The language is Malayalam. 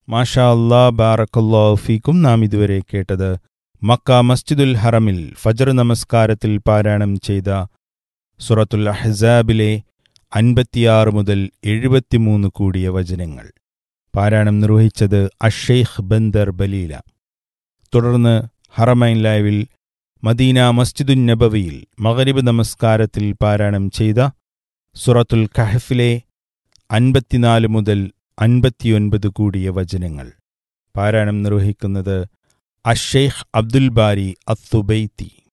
മാഷാ അല്ലാ ബാറക്കല്ലാ ഫീക്കും നാം ഇതുവരെ കേട്ടത് മക്ക മസ്ജിദുൽ ഹറമിൽ ഫജർ നമസ്കാരത്തിൽ പാരായണം ചെയ്ത സുറത്തുൽ അഹ്സാബിലെ അൻപത്തിയാറ് മുതൽ എഴുപത്തിമൂന്ന് കൂടിയ വചനങ്ങൾ പാരായണം നിർവഹിച്ചത് അഷെയ്ഖ് ബന്ദർ ബലീല തുടർന്ന് ഹറമൈൻ ലൈവിൽ മദീന മസ്ജിദുൻ നബവിയിൽ മഗരിബ് നമസ്കാരത്തിൽ പാരായണം ചെയ്ത സുറത്തുൽ കഹഫിലെ അൻപത്തിനാല് മുതൽ അൻപത്തിയൊൻപത് കൂടിയ വചനങ്ങൾ പാരായണം നിർവഹിക്കുന്നത് അഷെയ്ഖ് അബ്ദുൽ ബാരി അത്തുബൈത്തി